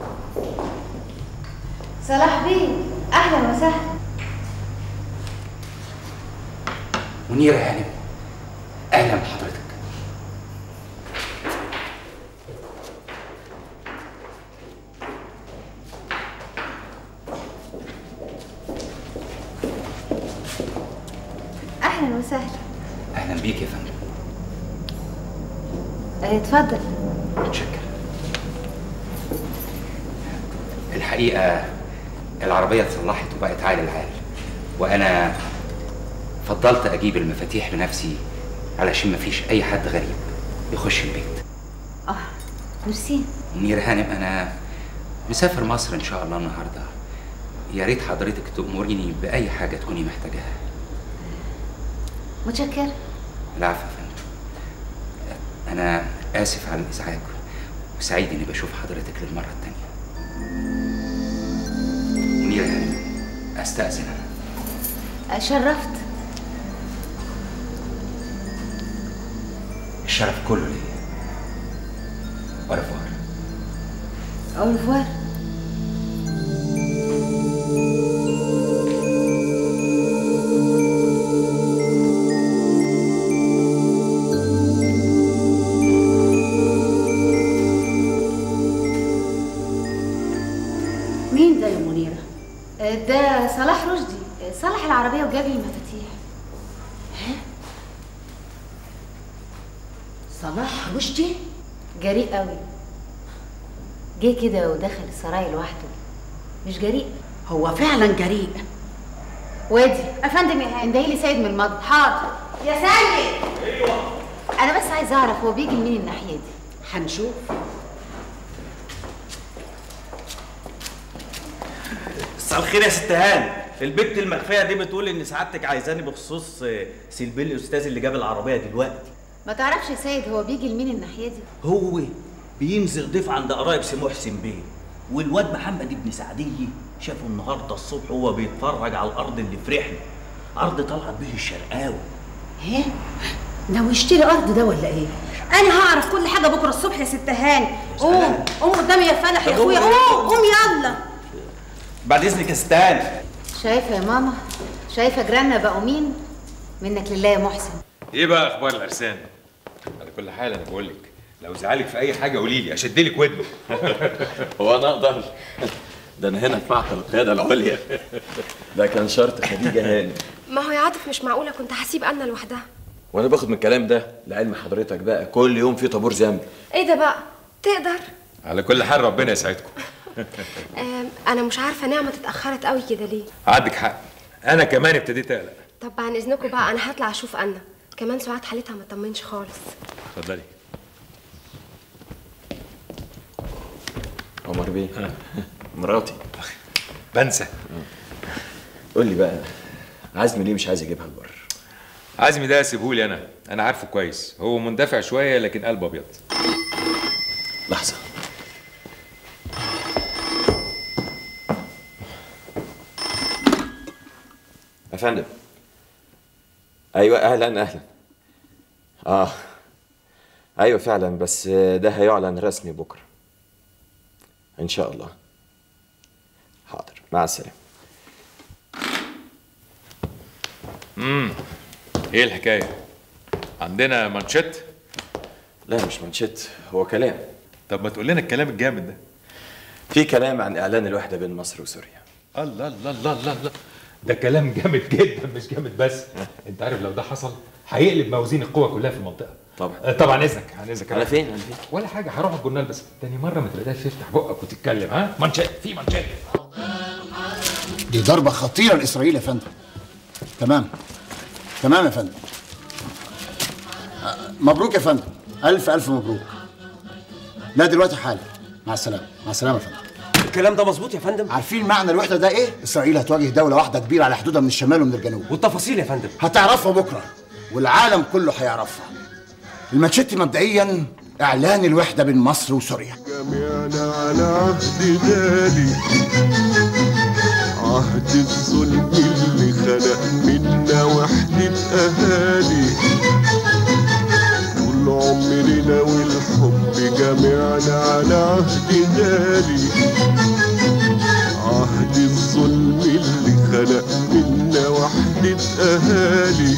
صلاح بيه اهلا وسهلا منيرة يا هانم اهلا بحضرتك اهلا وسهلا اهلا بيك يا فندم اه، اتفضل متشكر الحقيقة العربية اتصلحت وبقت عال العال وأنا فضلت أجيب المفاتيح بنفسي علشان مفيش أي حد غريب يخش البيت اه ميرسي منير هانم أنا مسافر مصر إن شاء الله النهاردة يا ريت حضرتك تأمريني بأي حاجة تكوني محتاجاها متشكر العفو يا فندم أنا آسف على الإزعاج وسعيد إني بشوف حضرتك للمرة التانية منير هانم أستأذن أنا اه، شرفت الشرف كله ليا أرفوار اورفوار مين ده يا منيرة؟ اه، ده صلاح رشدي اه، صلح العربية وجاب لي المفاتيح صلاح رشدي؟ جريء قوي جه كده ودخل السراي لوحده مش جريء هو فعلا جريء وادي افندم يا هاني اندهي لي سيد من المطبخ حاضر يا سيد ايوه انا بس عايز اعرف هو بيجي منين الناحيه دي هنشوف مساء الخير يا ست هان البت المخفيه دي بتقول ان سعادتك عايزاني بخصوص آه، سيلبيل الاستاذ اللي جاب العربيه دلوقتي ما تعرفش يا سيد هو بيجي لمين الناحيه دي هو بينزل ضيف عند قرايب سي محسن بيه والواد محمد ابن سعديه شافه النهارده الصبح وهو بيتفرج على الارض اللي في رحله ارض طلعت به الشرقاوي ايه؟ ناوي يشتري ارض ده ولا ايه؟ انا هعرف كل حاجه بكره الصبح يا ست هاني قوم قوم قدامي يا فلح يا طب اخويا قوم. قوم قوم يلا بعد اذنك يا ست هان شايفه يا ماما شايفه جيراننا بقوا مين منك لله يا محسن ايه بقى اخبار العرسان؟ على كل حال انا بقول لك لو زعلك في اي حاجه قولي لي اشد لك ودنه هو انا اقدر ده انا هنا في معهد القياده العليا ده كان شرط خديجه هاني ما هو يا عاطف مش معقولة كنت هسيب أنا لوحدها وانا باخد من الكلام ده لعلم حضرتك بقى كل يوم في طابور ذنب إيه ده بقى؟ تقدر؟ على كل حال ربنا يسعدكم آم، أنا مش عارفة نعمة اتأخرت قوي كده ليه عندك حق انا كمان ابتديت اقلق طب عن إذنكم بقى أنا هطلع أشوف أنا كمان سعاد حالتها ما تطمنش خالص اتفضلي عمر بيه مراتي بنسى قول لي بقى عزمي ليه مش عايز يجيبها لبره عزمي ده سيبهولي انا انا عارفه كويس هو مندفع شويه لكن قلبه ابيض لحظه يا فندم ايوه اهلا اهلا اه ايوه فعلا بس ده هيعلن رسمي بكره ان شاء الله حاضر مع السلامه امم ايه الحكايه عندنا مانشيت لا مش منشط هو كلام طب ما تقول لنا الكلام الجامد ده في كلام عن اعلان الوحده بين مصر وسوريا الله الله الله الله الله ده كلام جامد جدا مش جامد بس انت عارف لو ده حصل هيقلب موازين القوى كلها في المنطقه طبعا آه، طبعا اذنك عن اذنك على فين على فين ولا حاجه هروح الجورنال بس تاني مره ما تلاقيش تفتح بقك وتتكلم ها مانشيت في مانشيت دي ضربة خطيرة لإسرائيل يا فندم تمام تمام يا فندم أه، مبروك يا فندم ألف ألف مبروك لا دلوقتي حالا مع السلامة مع السلامة يا فندم الكلام ده مظبوط يا فندم عارفين معنى الوحدة ده إيه؟ إسرائيل هتواجه دولة واحدة كبيرة على حدودها من الشمال ومن الجنوب والتفاصيل يا فندم هتعرفها بكرة والعالم كله هيعرفها الماتشيت مبدئيا إعلان الوحدة بين مصر وسوريا جميعنا على عهد غالي عهد الظلم اللي خلق منا وحدة أهالي طول عمرنا والحب جميعنا على عهد غالي عهد الظلم اللي خلق منا وحدة أهالي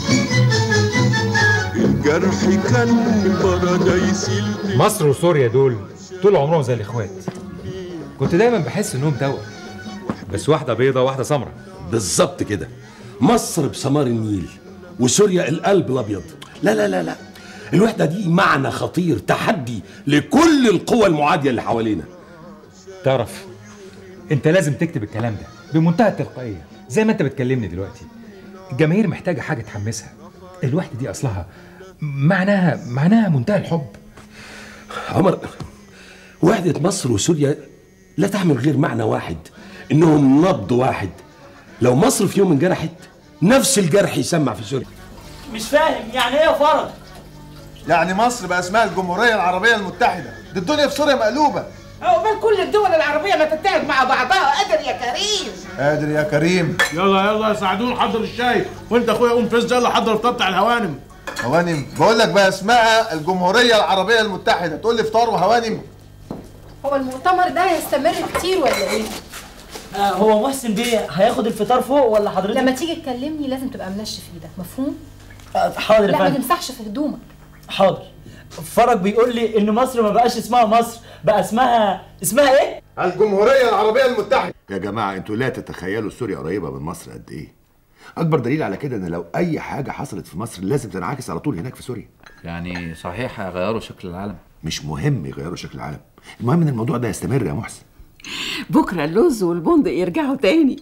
الجرح كان بارادايس مصر وسوريا دول طول عمرهم زي الاخوات كنت دايما بحس انهم توأم بس واحده بيضه واحده سمراء بالظبط كده مصر بسمار النيل وسوريا القلب الابيض لا لا لا لا الوحده دي معنى خطير تحدي لكل القوى المعاديه اللي حوالينا تعرف انت لازم تكتب الكلام ده بمنتهى التلقائيه زي ما انت بتكلمني دلوقتي الجماهير محتاجه حاجه تحمسها الوحده دي اصلها معناها معناها منتهى الحب عمر وحده مصر وسوريا لا تحمل غير معنى واحد انهم نبض واحد لو مصر في يوم انجرحت نفس الجرح يسمع في سوريا مش فاهم يعني ايه يا فرج يعني مصر بقى اسمها الجمهورية العربية المتحدة دي الدنيا في سوريا مقلوبة عقبال كل الدول العربية ما تتحد مع بعضها قادر يا كريم قادر يا كريم يلا يلا يا سعدون حضر الشاي وانت اخويا قوم فز يلا حضر الفطار بتاع الهوانم هوانم بقول لك بقى اسمها الجمهورية العربية المتحدة تقول لي فطار وهوانم هو المؤتمر ده هيستمر كتير ولا ايه؟ آه هو محسن بيه هياخد الفطار فوق ولا حضرتك لما تيجي تكلمني لازم تبقى منشف ايدك مفهوم؟ آه حاضر يا لا ما فندم تمسحش في هدومك حاضر فرج بيقول لي ان مصر ما بقاش اسمها مصر بقى اسمها اسمها ايه الجمهورية العربية المتحدة يا جماعة انتوا لا تتخيلوا سوريا قريبة من مصر قد ايه اكبر دليل على كده ان لو اي حاجة حصلت في مصر لازم تنعكس على طول هناك في سوريا يعني صحيح هيغيروا شكل العالم مش مهم يغيروا شكل العالم المهم ان الموضوع ده يستمر يا محسن بكره اللوز والبندق يرجعوا تاني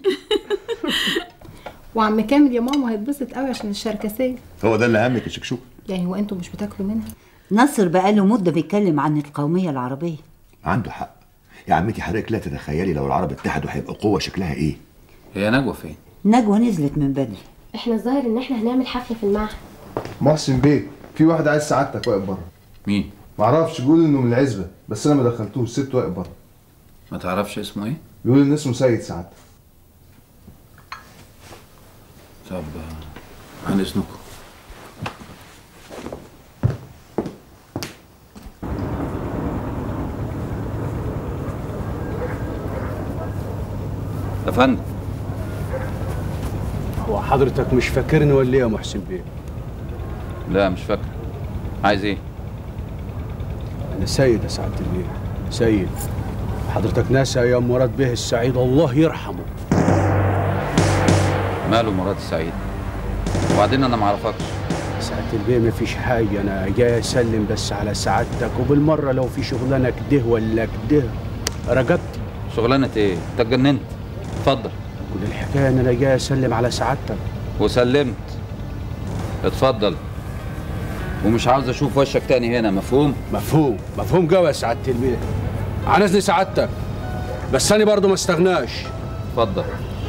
وعم كامل يا ماما هيتبسط قوي عشان الشركسيه هو ده اللي همك يا شكشوك يعني هو انتوا مش بتاكلوا منها نصر بقاله مده بيتكلم عن القوميه العربيه عنده حق يا عمتي حضرتك لا تتخيلي لو العرب اتحدوا هيبقى قوة شكلها ايه هي نجوى فين نجوى نزلت من بدري احنا الظاهر ان احنا هنعمل حفله في المعهد محسن بيه في واحد عايز سعادتك واقف بره مين معرفش بيقول انه من العزبة بس انا ما دخلتوش سبته واقف بره ما تعرفش اسمه ايه بيقول ان اسمه سيد سعادتك طب آه، عن اذنكم يا فندم هو حضرتك مش فاكرني ولا ايه يا محسن بيه؟ لا مش فاكر عايز ايه انا سيد يا سعاده البيه سيد حضرتك ناسي ايام مراد به السعيد الله يرحمه ماله مراد السعيد وبعدين انا ما اعرفكش سعاده البيه مفيش حاجه انا جاي اسلم بس على سعادتك وبالمره لو في شغلانه كده ولا كده رجبتي شغلانه ايه انت اتجننت اتفضل كل الحكايه ان انا جاي اسلم على سعادتك وسلمت اتفضل ومش عاوز اشوف وشك تاني هنا مفهوم مفهوم مفهوم جوه يا سعاده البيه عايزني سعادتك بس انا برضه ما استغناش اتفضل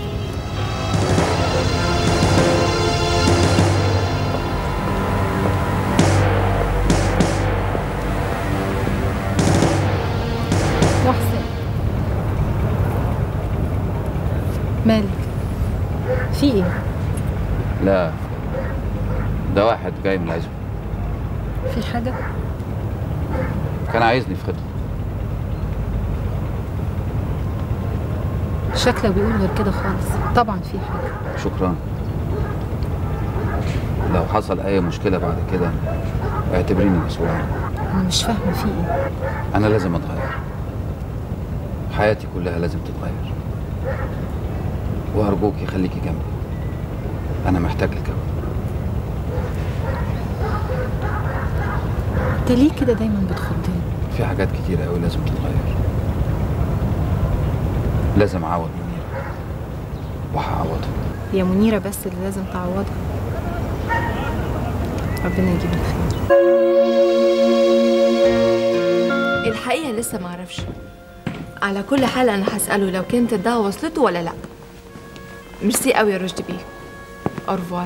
محسن مالك في ايه لا ده واحد جاي من العزبة في حاجه كان عايزني في خدمة شكلك بيقول غير كده خالص طبعا في حاجه شكرا لو حصل اي مشكلة بعد كده اعتبريني مسؤول عنها انا مش فاهمه في ايه انا لازم اتغير حياتي كلها لازم تتغير وارجوكي خليكي جنبي انا محتاج لك أوي. انت ليه كده دايما بتخضني في حاجات كتير قوي لازم تتغير لازم اعوض منيرة وهعوضها هي منيره بس اللي لازم تعوضها ربنا يجيب الخير الحقيقة لسه معرفش على كل حال أنا هسأله لو كانت الدعوة وصلته ولا لأ ميرسي قوي يا رشدي بيه أورفوار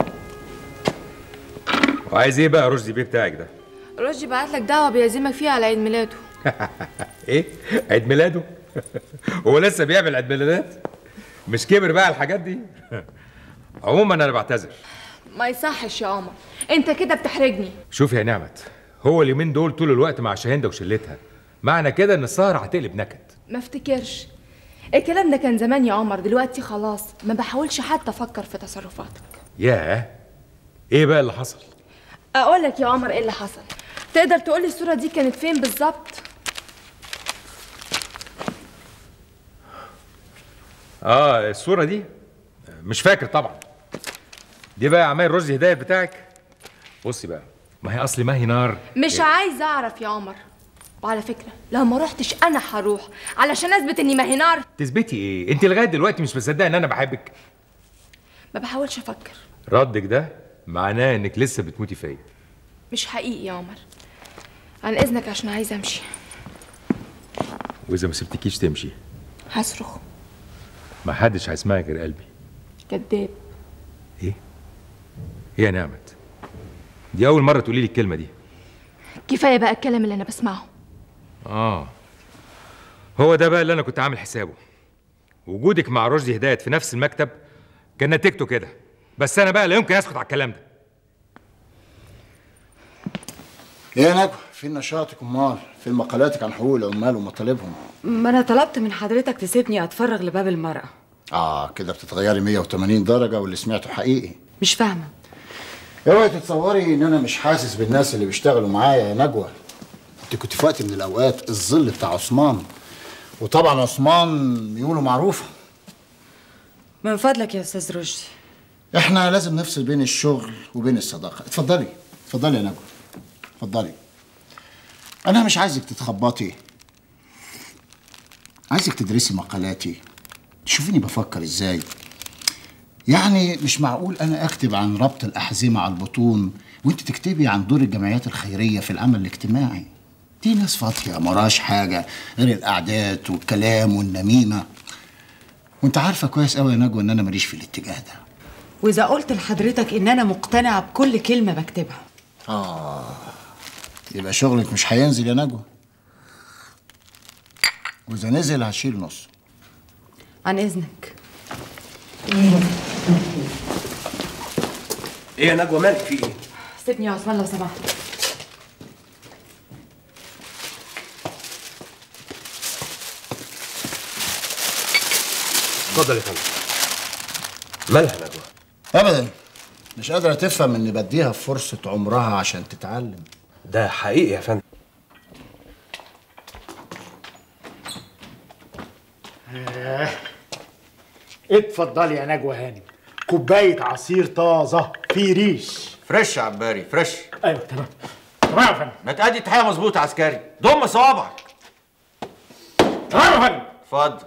وعايز ايه بقى رشدي بيه بتاعك ده رشدي بعتلك دعوة بيعزمك فيها على عيد ميلاده ايه عيد ميلاده هو لسه بيعمل عيد ميلادات مش كبر بقى الحاجات دي عموما انا بعتذر ما يصحش يا قمر انت كده بتحرجني شوف يا نعمت هو اليومين دول طول الوقت مع شاهندة وشلتها معنى كده ان السهرة هتقلب نكد ما افتكرش الكلام ده كان زمان يا عمر دلوقتي خلاص ما بحاولش حتى افكر في تصرفاتك ياه ايه بقى اللي حصل اقول لك يا عمر ايه اللي حصل تقدر تقولي الصورة دي كانت فين بالظبط اه الصورة دي مش فاكر طبعا دي بقى عمايل رشدي هداية بتاعك بصي بقى ما هي اصل ما هي نار مش عايزه اعرف يا عمر وعلى فكرة لو ما روحتش انا هروح علشان اثبت اني ما هي نار تثبتي ايه انت لغايه دلوقتي مش مصدقه ان انا بحبك ما بحاولش افكر ردك ده معناه انك لسه بتموتي فيا مش حقيقي يا عمر عن اذنك عشان عايزه امشي واذا ما سبتكيش تمشي هصرخ ما حدش هيسمعك غير قلبي كداب ايه يا نعمت دي اول مره تقولي لي الكلمه دي كفايه بقى الكلام اللي انا بسمعه اه هو ده بقى اللي انا كنت عامل حسابه وجودك مع رشدي هدايت في نفس المكتب كان نتيجته كده بس انا بقى لا يمكن اسكت على الكلام ده ايه يا نجوى فين نشاطك امال فين مقالاتك عن حقوق العمال ومطالبهم ما انا طلبت من حضرتك تسيبني اتفرغ لباب المرأة اه كده بتتغيري 180 درجه واللي سمعته حقيقي مش فاهمة اوعي تتصوري ان انا مش حاسس بالناس اللي بيشتغلوا معايا يا نجوى انت كنت في وقت من الاوقات الظل بتاع عثمان وطبعا عثمان ميوله معروفه من فضلك يا استاذ رشدي احنا لازم نفصل بين الشغل وبين الصداقه اتفضلي اتفضلي يا نجوى اتفضلي انا مش عايزك تتخبطي عايزك تدرسي مقالاتي تشوفيني بفكر ازاي يعني مش معقول انا اكتب عن ربط الاحزمه على البطون وانت تكتبي عن دور الجمعيات الخيريه في العمل الاجتماعي دي ناس فاضيه مراش حاجه غير الاعداد والكلام والنميمه وانت عارفه كويس قوي يا نجوى ان انا ماليش في الاتجاه ده واذا قلت لحضرتك ان انا مقتنعة بكل كلمة بكتبها اه يبقى شغلك مش هينزل يا نجوى واذا نزل هشيل نص عن اذنك ايه يا نجوى مالك في ايه؟ سيبني يا عثمان لو سمحت اتفضل يا فندم مالها نجوى؟ ابدا مش قادره تفهم اني بديها فرصه عمرها عشان تتعلم ده حقيقي يا فندم آه. اتفضلي يا نجوى هانم كوبايه عصير طازه في ريش فريش يا عباري فريش ايوه تمام تمام يا فندم ما تأدي تحية مظبوط يا عسكري ضم صوابعك تمام يا فندم اتفضل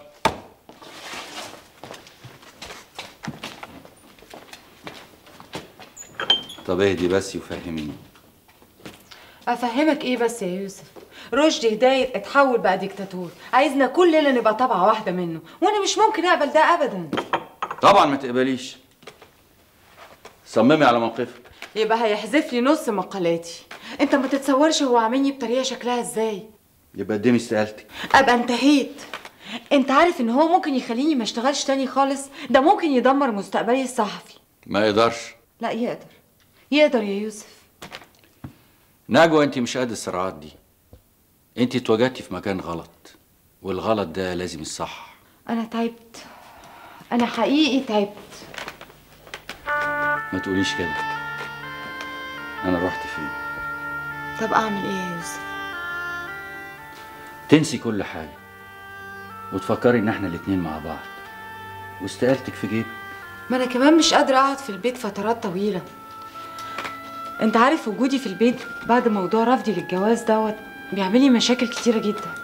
طب اهدي بس وفهميني افهمك ايه بس يا يوسف رشدي هداية اتحول بقى ديكتاتور عايزنا كل ليله نبقى طبعه واحده منه وانا مش ممكن اقبل ده ابدا طبعا ما تقبليش صممي على موقفك يبقى هيحذف لي نص مقالاتي انت ما تتصورش هو عاملني بطريقه شكلها ازاي يبقى قدمي استقالتك ابقى انتهيت انت عارف ان هو ممكن يخليني ما اشتغلش تاني خالص ده ممكن يدمر مستقبلي الصحفي ما يقدرش لا يقدر يقدر يا يوسف نجوى انت مش قد الصراعات دي انت اتوجدتي في مكان غلط والغلط ده لازم يصح انا تعبت انا حقيقي تعبت ما تقوليش كده انا رحت فين طب اعمل ايه يا يوسف تنسي كل حاجه وتفكري ان احنا الاتنين مع بعض واستقالتك في جيبك ما انا كمان مش قادره اقعد في البيت فترات طويله انت عارف وجودي في البيت بعد موضوع رفضي للجواز دوت بيعمل لي مشاكل كتيره جدا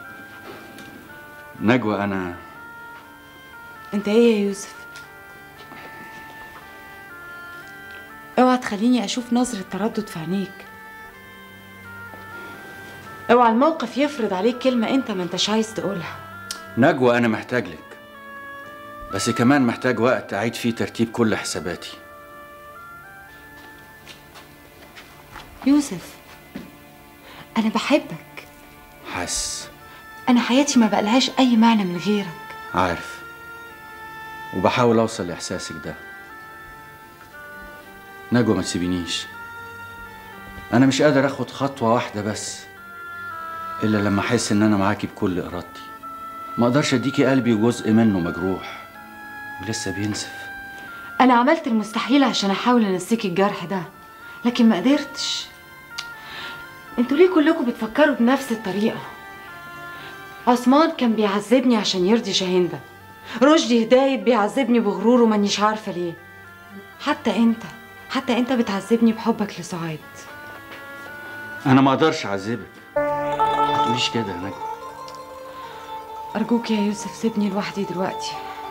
نجوى انا انت ايه يا يوسف اوعى تخليني اشوف نظرة تردد في عينيك اوعى الموقف يفرض عليك كلمة انت ما انتش عايز تقولها نجوى انا محتاج لك بس كمان محتاج وقت اعيد فيه ترتيب كل حساباتي يوسف انا بحبك حس انا حياتي ما بقلهاش اي معنى من غيرك عارف وبحاول اوصل لاحساسك ده نجوى ما تسيبينيش انا مش قادر اخد خطوه واحده بس الا لما احس ان انا معاكي بكل ارادتي ما اقدرش اديكي قلبي وجزء منه مجروح ولسه بينسف انا عملت المستحيل عشان احاول انسيك الجرح ده لكن ما قدرتش انتوا ليه كلكم بتفكروا بنفس الطريقه عثمان كان بيعذبني عشان يرضي شاهندة رشدي هداية بيعذبني بغروره مانيش عارفة ليه حتى انت حتى انت بتعذبني بحبك لسعاد انا ما اقدرش اعذبك ما تقوليش كده يا نجم أرجوك يا يوسف سيبني لوحدي دلوقتي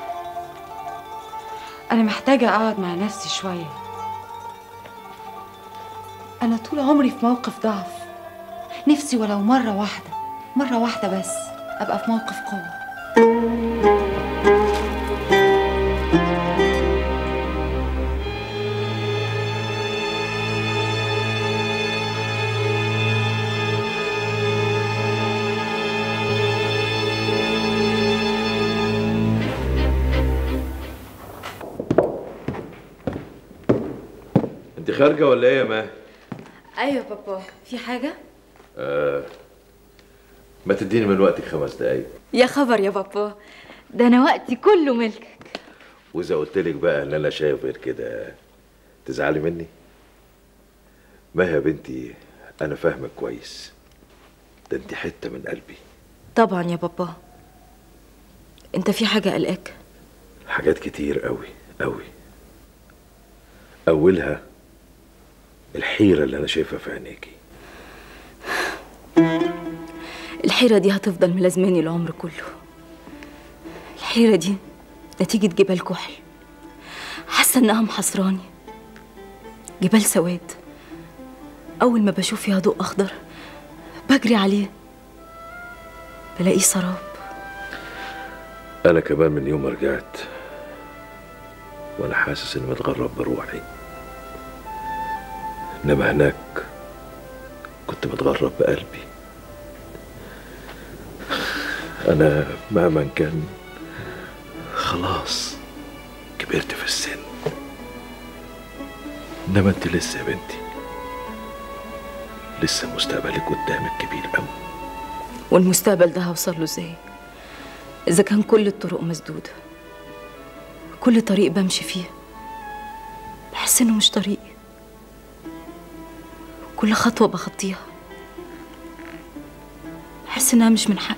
أنا محتاجة أقعد مع نفسي شوية أنا طول عمري في موقف ضعف نفسي ولو مرة واحدة مرة واحدة بس أبقى في موقف قوة انت خارجه ولا ايه يا ماهر أيوة بابا في حاجة؟ آه. ما تديني من وقتك خمس دقايق يا خبر يا بابا ده أنا وقتي كله ملك واذا قلت لك بقى ان انا شايف غير كده تزعلي مني ما يا بنتي انا فاهمك كويس ده انت حته من قلبي طبعا يا بابا انت في حاجة قلقاك حاجات كتير قوي قوي اولها الحيره اللي انا شايفها في عينيكي الحيرة دي هتفضل ملازماني العمر كله الحيرة دي نتيجة جبال كحل حاسة انها محصراني جبال سواد أول ما بشوف فيها ضوء أخضر بجري عليه بلاقيه سراب انا كمان من يوم ما رجعت وانا حاسس اني متغرب بروحي انما هناك كنت متغرب بقلبي انا مهما كان خلاص كبرت في السن انما انت لسه يا بنتي لسه مستقبلك قدامك كبير قوي والمستقبل ده هوصل له ازاي إذا كان كل الطرق مسدودة كل طريق بمشي فيه بحس إنه مش طريقي كل خطوة بخطيها بحس إنها مش من حقي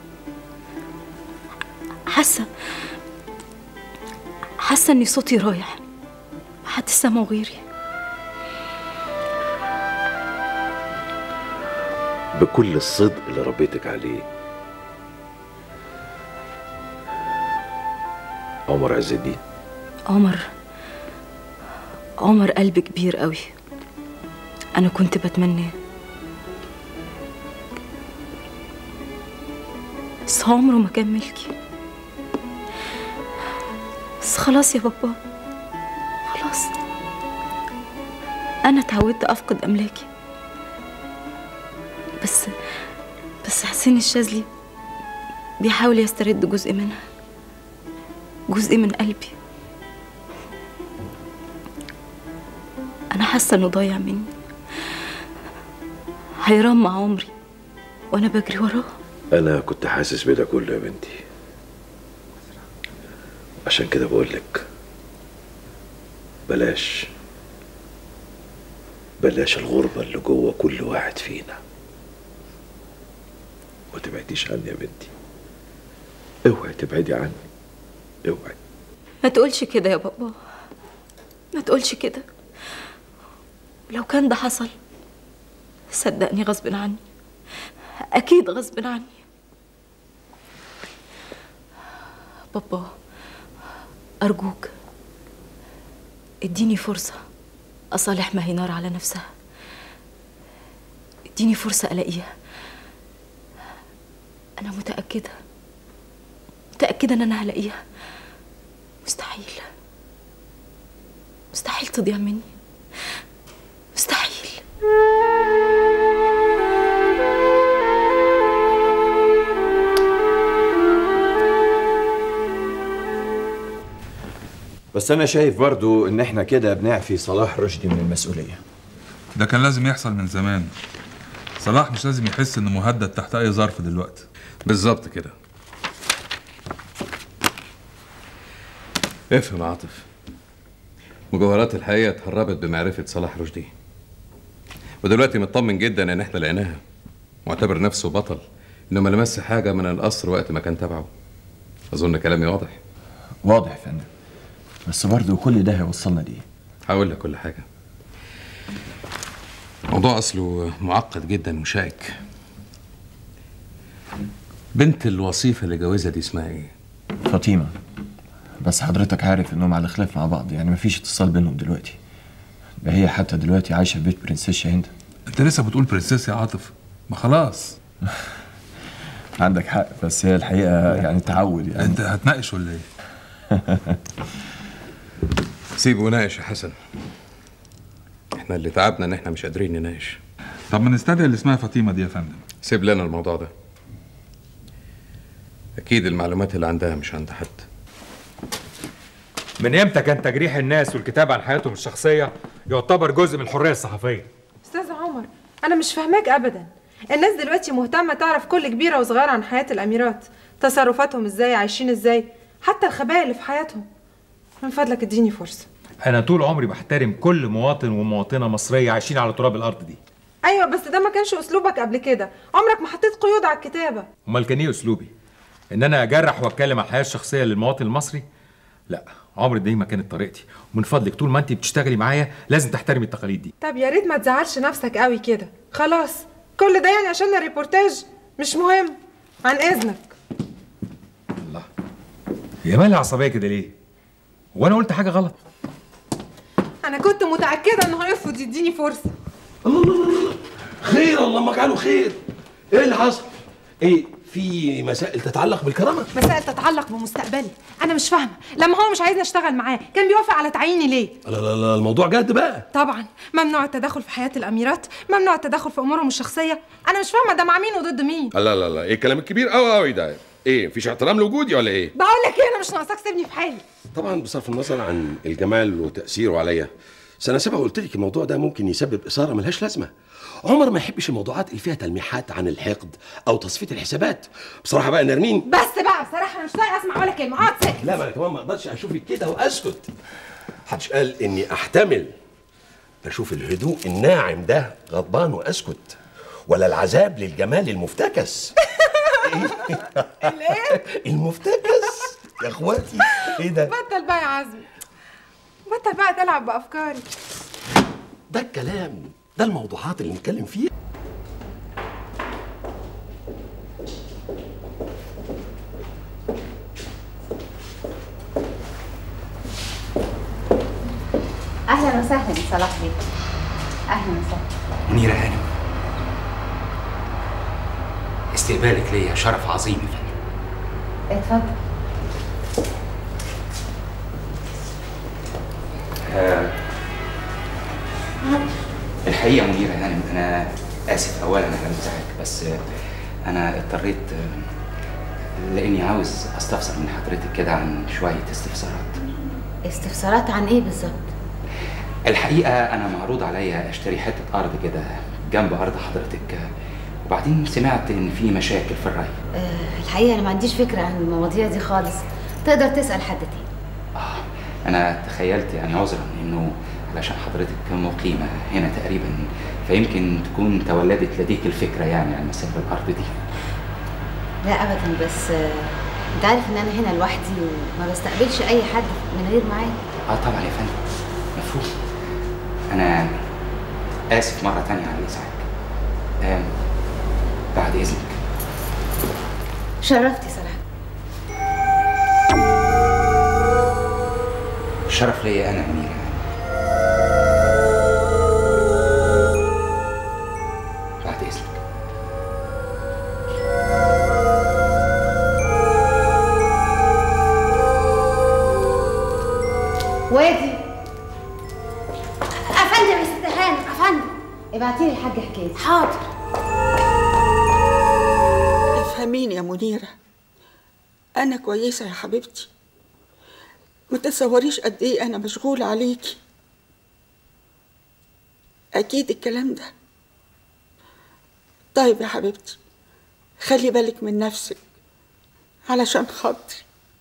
حاسة حاسة إني صوتي رايح محدش سامعه غيري بكل الصدق اللي ربيتك عليه عمر عز الدين عمر عمر قلب كبير قوي انا كنت بتمناه بس عمره ما كان ملكي بس خلاص يا بابا خلاص انا اتعودت افقد املاكي بس بس حسين الشاذلي بيحاول يسترد جزء منها جزء من قلبي أنا حاسة إنه ضايع مني حيران مع عمري وأنا بجري وراه انا كنت حاسس بده كله يا بنتي عشان كده بقولك بلاش بلاش الغربة اللي جوه كل واحد فينا ما تبعديش عني يا بنتي اوعي تبعدي عني اوعي ما تقولش كده يا بابا ما تقولش كده لو كان ده حصل صدقني غصب عني أكيد غصب عني بابا أرجوك اديني فرصة أصالح مهينار على نفسها اديني فرصة ألاقيها أنا متأكدة متأكدة إن أنا هلاقيها مستحيل مستحيل تضيع مني مستحيل بس انا شايف برضو ان احنا كده بنعفي صلاح رشدي من المسؤوليه ده كان لازم يحصل من زمان صلاح مش لازم يحس انه مهدد تحت اي ظرف دلوقتي بالظبط كده افهم يا عاطف مجوهرات الحقيقة اتهربت بمعرفة صلاح رشدي ودلوقتي مطمن جدا ان احنا لقيناها معتبر نفسه بطل انه ما لمس حاجة من القصر وقت ما كان تبعه اظن كلامي واضح واضح يا فندم بس برضه كل ده هيوصلنا ليه هقول لك كل حاجة الموضوع أصله معقد جدا وشائك بنت الوصيفة اللي جوزها دي اسمها ايه؟ فاطمه بس حضرتك عارف انهم على خلاف مع بعض يعني مفيش اتصال بينهم دلوقتي ده هي حتى دلوقتي عايشه في بيت برنسيس هند انت لسه بتقول برنسيس يا عاطف ما خلاص عندك حق بس هي الحقيقه يعني تعود يعني انت هتناقش ولا ايه؟ سيبه وناقش يا حسن احنا اللي تعبنا ان احنا مش قادرين نناقش طب ما نستدعي اللي اسمها فاطمه دي يا فندم سيب لنا الموضوع ده اكيد المعلومات اللي عندها مش عند حد من امتى كان تجريح الناس والكتاب عن حياتهم الشخصيه يعتبر جزء من الحريه الصحفيه استاذ عمر انا مش فاهماك ابدا الناس دلوقتي مهتمه تعرف كل كبيره وصغيره عن حياه الاميرات تصرفاتهم ازاي عايشين ازاي حتى الخبايا اللي في حياتهم من فضلك اديني فرصه انا طول عمري بحترم كل مواطن ومواطنه مصريه عايشين على تراب الارض دي ايوه بس ده ما كانش اسلوبك قبل كده عمرك ما حطيت قيود على الكتابه امال كان ايه اسلوبي ان انا اجرح واتكلم عن الحياه الشخصيه للمواطن المصري لا عمري دي ما كانت طريقتي ومن فضلك طول ما انت بتشتغلي معايا لازم تحترمي التقاليد دي طب يا ريت ما تزعلش نفسك قوي كده خلاص كل ده يعني عشان الريبورتاج مش مهم عن اذنك هي مالها عصبيه كده ليه وانا قلت حاجه غلط انا كنت متاكده انه هيرفض يديني فرصه خير اللهم اجعله خير ايه اللي حصل؟ ايه في مسائل تتعلق بالكرامه؟ مسائل تتعلق بمستقبلي انا مش فاهمه لما هو مش عايزني اشتغل معاه كان بيوافق على تعييني ليه لا لا لا الموضوع جد بقى طبعا ممنوع التدخل في حياه الاميرات ممنوع التدخل في امورهم الشخصيه انا مش فاهمه ده مع مين وضد مين لا لا لا ايه الكلام الكبير قوي قوي ده ايه مفيش احترام لوجودي ولا ايه بقول لك ايه انا مش ناقصاك سيبني في حالي طبعا بصرف النظر عن الجمال وتاثيره عليا سنه سبعة قلت لك الموضوع ده ممكن يسبب اثاره ملهاش لازمه عمر ما يحبش الموضوعات اللي فيها تلميحات عن الحقد او تصفيه الحسابات بصراحه بقى نرمين بس بقى بصراحه انا مش طايقه اسمع ولا كلمه اقعد ساكت لا ما انا كمان ما اقدرش اشوفك كده واسكت محدش قال اني احتمل بشوف الهدوء الناعم ده غضبان واسكت ولا العذاب للجمال المفتكس الايه المفتكس يا اخواتي ايه ده بطل بقى يا عزمي بطل بقى تلعب بافكاري ده الكلام ده الموضوعات اللي نتكلم فيها اهلا وسهلا يا صلاح بيه اهلا وسهلا منيرة هانم استقبالك ليا شرف عظيم يا فندم اتفضل آه، الحقيقة منيرة هانم أنا آسف أولا على الإزعاج بس آه، أنا اضطريت آه، لأني عاوز أستفسر من حضرتك كده عن شوية استفسارات استفسارات عن ايه بالظبط الحقيقة أنا معروض عليا أشتري حتة أرض كده جنب أرض حضرتك آه، وبعدين سمعت إن في مشاكل في الري آه الحقيقه انا ما عنديش فكره عن المواضيع دي خالص تقدر تسال حد تاني أنا تخيلت يعني عذرا إنه علشان حضرتك مقيمة هنا تقريبا فيمكن تكون تولدت لديك الفكرة يعني عن مسائل الأرض دي لا ابدا بس آه انت عارف ان انا هنا لوحدي وما بستقبلش اي حد من غير معايا اه طبعا يا فندم مفهوم انا اسف مره تانية على الازعاج آم، بعد اذنك شرفتي صراحه الشرف ليا انا اميره بعد اذنك وادي افندم يا ست هانم افندم ابعتي لي الحاج حكايه حاضر افهميني يا منيرة أنا كويسة يا حبيبتي ما تتصوريش قد إيه أنا مشغولة عليكي أكيد الكلام ده طيب يا حبيبتي خلي بالك من نفسك علشان خاطري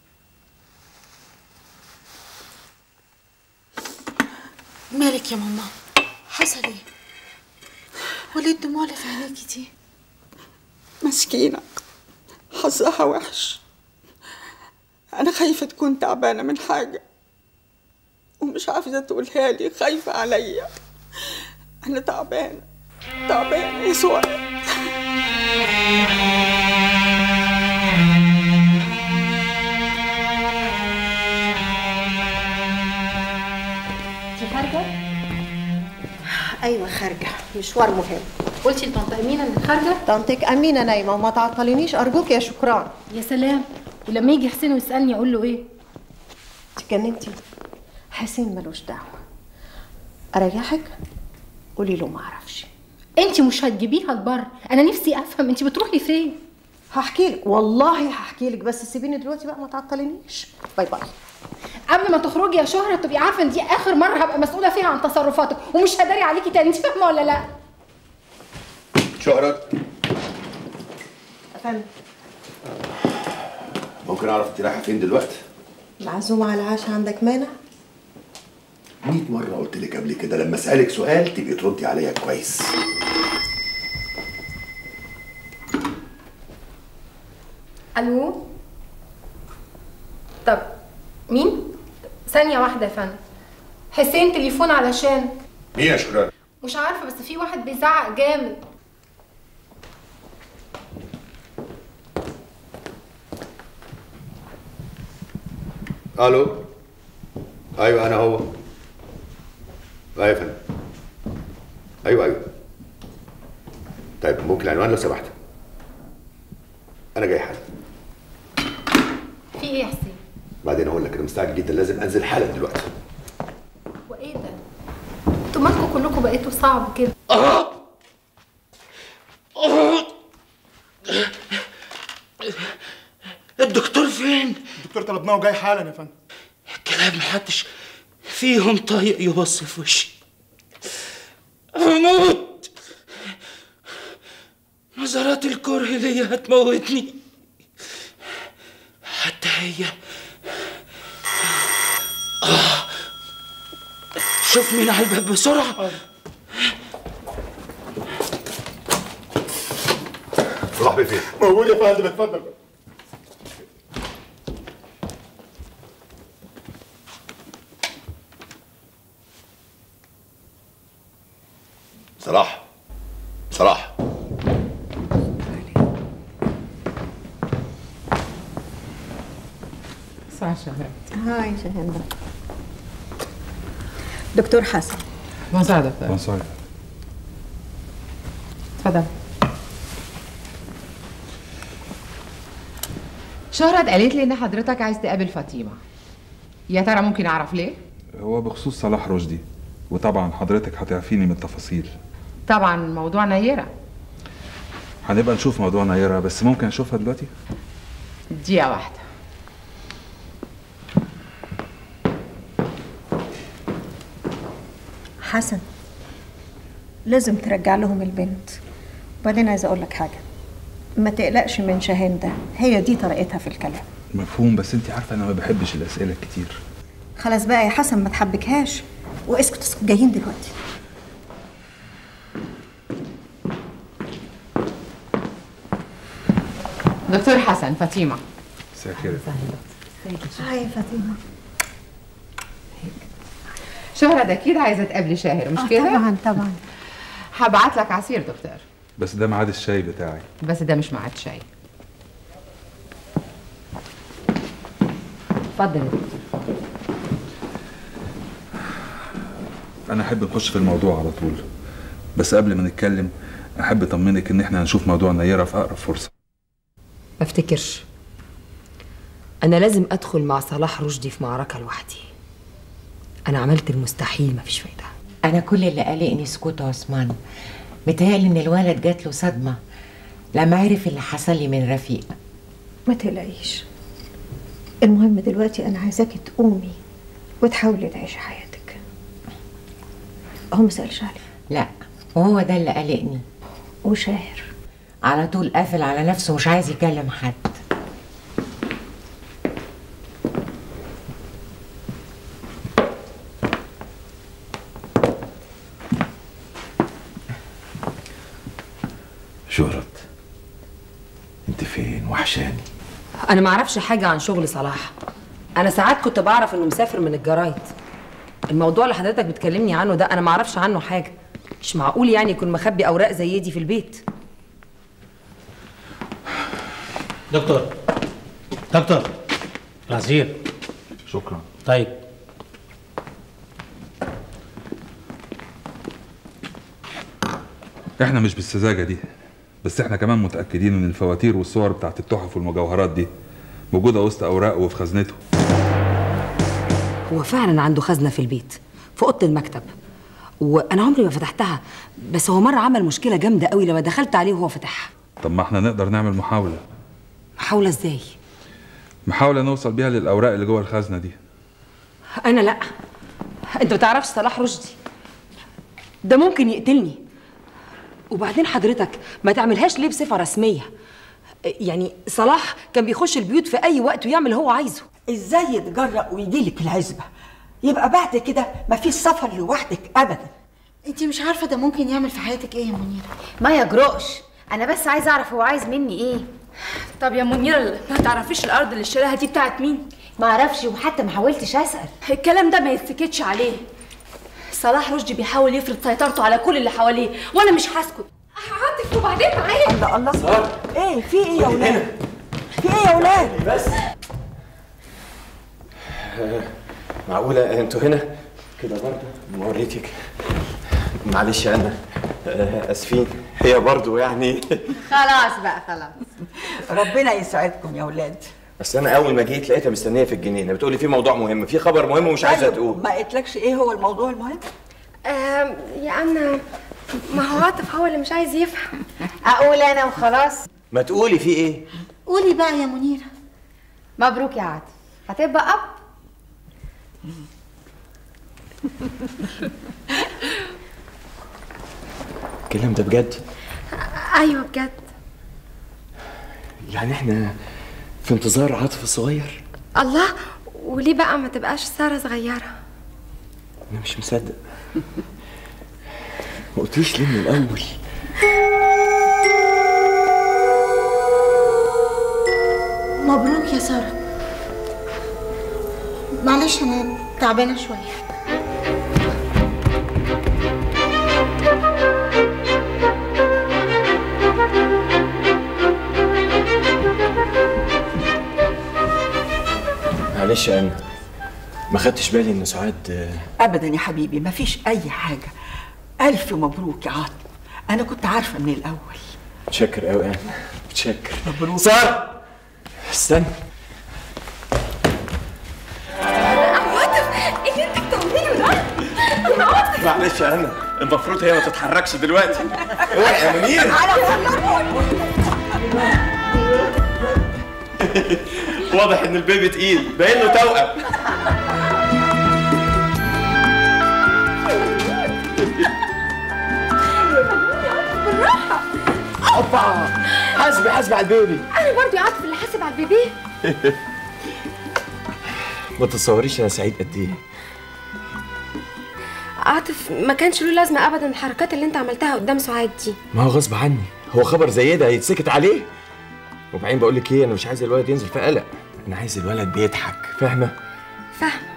مالك يا ماما حصل ايه وليه الدموع اللي في عينيكي دي مسكينة حظها وحش أنا خايفة تكون تعبانة من حاجة ومش عارفة تقولها لي خايفة عليا أنا تعبانة تعبانة يا سؤال انت خارجه ايوه خارجه مشوار مهم قلتي لطنط امينه انك خارجه طنطك امينه نايمه وما تعطلينيش ارجوك يا شكران يا سلام ولما يجي حسين ويسالني اقول له ايه اتجننتي حسين ملوش دعوه اريحك قولي له ما اعرفش انت مش هتجيبيها البر انا نفسي افهم انت بتروحي فين هحكي لك والله هحكي لك بس سيبيني دلوقتي بقى ما تعطلينيش باي باي قبل ما تخرجي يا شهرة تبقي عارفه ان دي اخر مره هبقى مسؤوله فيها عن تصرفاتك ومش هداري عليكي تاني انت فاهمه ولا لا شهرة افهم ممكن اعرف انت رايحه فين دلوقتي معزومه على العشاء عندك مانع 100 مره قلت لك قبل كده لما اسالك سؤال تبقي تردي عليا كويس الو طب مين ثانيه واحده يا فندم حسين تليفون علشان مين يا شكران مش عارفه بس في واحد بيزعق جامد الو ايوه انا هو ايوه يا فندم ايوه ايوه طيب ممكن العنوان لو سمحت انا جاي حالا في ايه يا حسين بعدين اقول لك انا مستعجل جدا لازم انزل حالا دلوقتي وايه ده انتوا مالكم كلكم بقيتوا صعب كده الدكتور فين؟ الدكتور طلبناه وجاي حالا يا فندم كلام محدش فيهم طايق يبص في وشي هموت نظرات الكره ليا هتموتني حتى هي آه. شوف مين على الباب بسرعة صاحبي فين؟ موجود يا فندم اتفضل صلاح صلاح صح شهرة هاي شهندة دكتور حسن بونسوار دكتور بونسوار اتفضل شهرة قالت لي ان حضرتك عايز تقابل فاطمة يا ترى ممكن اعرف ليه؟ هو بخصوص صلاح رشدي وطبعا حضرتك هتعرفيني من التفاصيل طبعا موضوع نيرة هنبقى نشوف موضوع نيرة بس ممكن اشوفها دلوقتي دقيقة واحدة حسن لازم ترجع لهم البنت وبعدين عايزه اقول لك حاجه ما تقلقش من شاهندة هي دي طريقتها في الكلام مفهوم بس انت عارفه انا ما بحبش الاسئله الكتير خلاص بقى يا حسن ما تحبكهاش واسكت اسكت جايين دلوقتي دكتور حسن فاطمة مساء الخير هاي فاطمه شهرة ده اكيد عايزة تقابلي شاهر مش آه، كده؟ طبعا طبعا هبعت لك عصير دكتور بس ده ميعاد الشاي بتاعي بس ده مش ميعاد شاي اتفضل يا دكتور انا احب نخش في الموضوع على طول بس قبل ما نتكلم احب اطمنك ان احنا هنشوف موضوع نيرة في اقرب فرصه ما افتكرش انا لازم ادخل مع صلاح رشدي في معركه لوحدي انا عملت المستحيل مفيش فايده انا كل اللي قلقني سكوت عثمان متهيألي ان الولد جات له صدمه لما عرف اللي حصل لي من رفيق ما تقلقيش المهم دلوقتي انا عايزاكي تقومي وتحاولي تعيشي حياتك هو ما سالش عليك لا وهو ده اللي قلقني وشاهر على طول قافل على نفسه مش عايز يكلم حد شهرت انت فين وحشاني انا ما اعرفش حاجه عن شغل صلاح انا ساعات كنت بعرف انه مسافر من الجرايد الموضوع اللي حضرتك بتكلمني عنه ده انا ما اعرفش عنه حاجه مش معقول يعني يكون مخبي اوراق زي دي في البيت دكتور دكتور العصير شكرا طيب احنا مش بالسذاجه دي بس احنا كمان متاكدين ان الفواتير والصور بتاعت التحف والمجوهرات دي موجوده وسط اوراقه وفي خزنته هو فعلا عنده خزنه في البيت في اوضه المكتب وانا عمري ما فتحتها بس هو مره عمل مشكله جامده قوي لما دخلت عليه وهو فتحها طب ما احنا نقدر نعمل محاوله محاوله ازاي محاوله نوصل بيها للاوراق اللي جوه الخزنه دي انا لا انت ما تعرفش صلاح رشدي ده ممكن يقتلني وبعدين حضرتك ما تعملهاش ليه بصفه رسميه يعني صلاح كان بيخش البيوت في اي وقت ويعمل اللي هو عايزه ازاي يتجرأ ويجيلك العزبة يبقى بعد كده مفيش سفر لوحدك ابدا انت مش عارفه ده ممكن يعمل في حياتك ايه يا منيره ما يجرؤش انا بس عايزه اعرف هو عايز مني ايه طب يا منيرة ما تعرفيش الأرض اللي اشتراها دي بتاعت مين؟ ما اعرفش وحتى ما حاولتش اسال الكلام ده ما يتسكتش عليه صلاح رشدي بيحاول يفرض سيطرته على كل اللي حواليه وأنا مش هسكت عاطف وبعدين معايا الله الله ايه في ايه يا ولاد في ايه يا ولاد بس معقولة انتوا هنا كده برضه موريتك معلش يا انا آه، اسفين هي برضه يعني خلاص بقى خلاص ربنا يسعدكم يا ولاد بس انا اول ما جيت لقيتها مستنيه في الجنينه بتقولي في موضوع مهم في خبر مهم ومش عايزه طيب، تقول ما قلتلكش ايه هو الموضوع المهم آم، يا أنا ما هو عاطف هو اللي مش عايز يفهم اقول انا وخلاص ما تقولي في ايه قولي بقى يا منيره مبروك يا عاطف هتبقى اب الكلام ده بجد أيوة بجد يعني احنا في انتظار عاطف الصغير الله وليه بقى ما تبقاش سارة صغيرة انا مش مصدق ما قلتليش ليه من الاول مبروك يا ساره معلش انا تعبانه شويه معلش يا انا ما خدتش بالي ان سعاد آه، ابدا يا حبيبي مفيش اي حاجه الف مبروك يا عاطف انا كنت عارفه من الاول متشكر قوي انا متشكر مبروك ساره استنى عاطف ايه اللي انت بتعمله ده؟ يا عاطف معلش يا انا المفروض هي ما تتحركش دلوقتي اوعي يا منير واضح ان البيبي تقيل باين له توأم بالراحة اوبا حاسبي حاسبي على البيبي أنا برضو يا عاطف اللي حاسب على البيبي ما تتصوريش انا سعيد قد ايه عاطف ما كانش له لازمة أبدا الحركات اللي أنت عملتها قدام سعاد دي ما هو غصب عني هو خبر زي ده هيتسكت عليه وبعدين بقول لك ايه انا مش عايز الولد ينزل في قلق انا عايز الولد بيضحك فاهمه فاهمة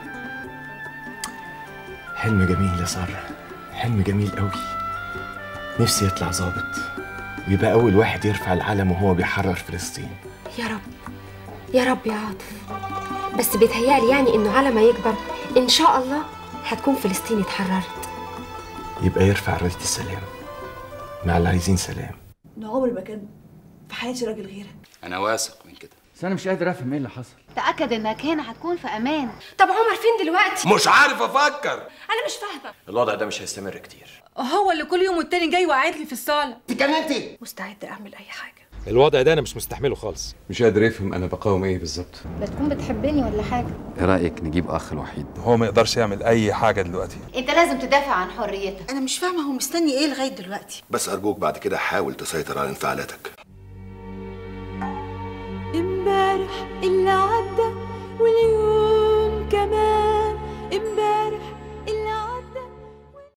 حلم جميل يا ساره حلم جميل قوي نفسي يطلع ظابط ويبقى اول واحد يرفع العلم وهو بيحرر فلسطين يا رب يا رب يا عاطف بس بيتهيألي يعني إنه على ما يكبر إن شاء الله هتكون فلسطين اتحررت يبقى يرفع رايه السلام مع اللي عايزين سلام انا عمري ما كان في حياتي راجل غيرك انا واثق من كده بس انا مش قادر افهم ايه اللي حصل تاكد انك هنا هتكون في امان طب عمر فين دلوقتي؟ مش عارف افكر أنا مش فاهمة الوضع ده مش هيستمر كتير هو اللي كل يوم والتاني جاي وقاعد لي في الصاله اتجننتي؟ مستعدة أعمل أي حاجة الوضع ده انا مش مستحمله خالص مش قادر يفهم انا بقاوم ايه بالظبط لا تكون بتحبني ولا حاجه ايه رايك نجيب اخ الوحيد هو ما يقدرش يعمل اي حاجه دلوقتي انت لازم تدافع عن حريتك انا مش فاهمه هو مستني ايه لغايه دلوقتي بس ارجوك بعد كده حاول تسيطر على انفعالاتك امبارح اللي عدى